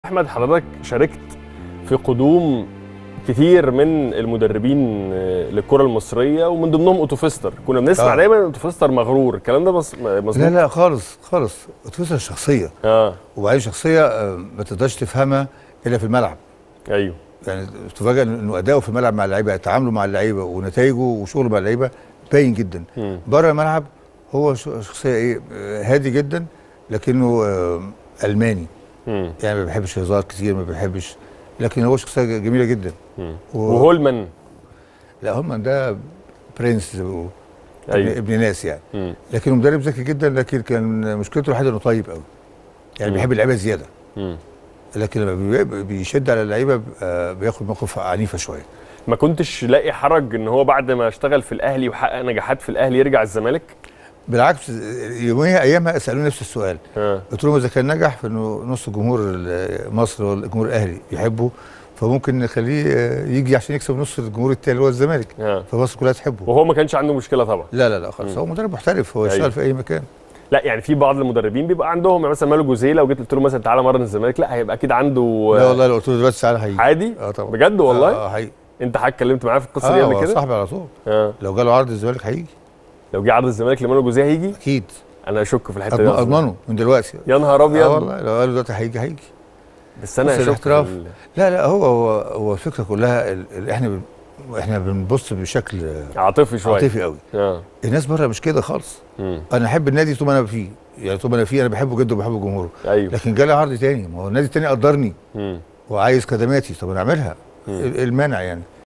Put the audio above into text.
احمد حضرتك شاركت في قدوم كتير من المدربين آه، للكره المصريه ومن ضمنهم اوتوفيستر كنا بنسمع آه. دايما اوتوفيستر مغرور الكلام ده بص- مظبوط لا لا خالص خالص اتوسع شخصيه اه وبعدين شخصيه آه، ما تقدرش تفهمها الا في الملعب ايوه يعني تفاجئ انه اداؤه في الملعب مع اللعيبه تعامله مع اللعيبه ونتائجه وشغله مع اللعيبه باين جدا مم. بره الملعب هو ش- شخصيه ايه آه، هادي جدا لكنه آه، الماني مم. يعني ما بيحبش هزار كتير ما بيحبش لكن هو شخصيه جميله جدا مم. و- وهولمان لا هم ده برنس زي ما بيقولوا. ابن, ايوه ابن ناس يعني مم. لكنه مدرب ذكي جدا لكن كان مشكلته الوحيده انه طيب قوي يعني مم. بيحب اللعيبه زياده مم. لكن لما بي- بيشد على اللعيبه بيبقى بياخد موقف عنيفه شويه ما كنتش لاقي حرج ان هو بعد ما اشتغل في الاهلي وحقق نجاحات في الاهلي يرجع الزمالك بالعكس يوميها ايامها سالوني نفس السؤال اه قلت لهم اذا كان نجح في انه نص جمهور ال- مصر والجمهور الاهلي يحبه فممكن نخليه آه، يجي عشان يكسب نص الجمهور التاني اللي هو الزمالك اه فمصر كلها تحبه وهو ما كانش عنده مشكله طبعا لا لا لا خالص مم. هو مدرب محترف هو أيوة. يشتغل في اي مكان لا يعني في بعض المدربين بيبقى عندهم يعني مثلا مالو جوزيه لو جيت قلت له مثلا تعالى مرن الزمالك لا هيبقى اكيد عنده لا والله لو قلت له دلوقتي تعالى هيجي عادي اه طبعا بجد والله اه حقيقي انت حضرتك اتكلمت معاه في القصه اه دي قبل هو كده صاحبي على طول اه لو جاله عرض الزمالك هيجي لو جه عرض الزمالك لمانو جوزيه هيجي اكيد انا اشك في الحته دي أضمن- أصلاً. اضمنه من دلوقتي يا نهار اه ابيض والله لو قال له دلوقتي هيجي هيجي بس انا بص اشك في الاحتراف. ال- لا لا هو هو هو الفكره كلها ال- ال- احنا بن- احنا بنبص بشكل عاطفي شويه عاطفي قوي اه الناس بره مش كده خالص مم. انا احب النادي طول ما انا فيه يعني طول ما انا فيه انا بحبه جدا وبحب جمهوره ايوه لكن جالي عرض تاني ما هو النادي التاني قدرني مم. وعايز خدماتي طب انا اعملها مم. ال- المانع يعني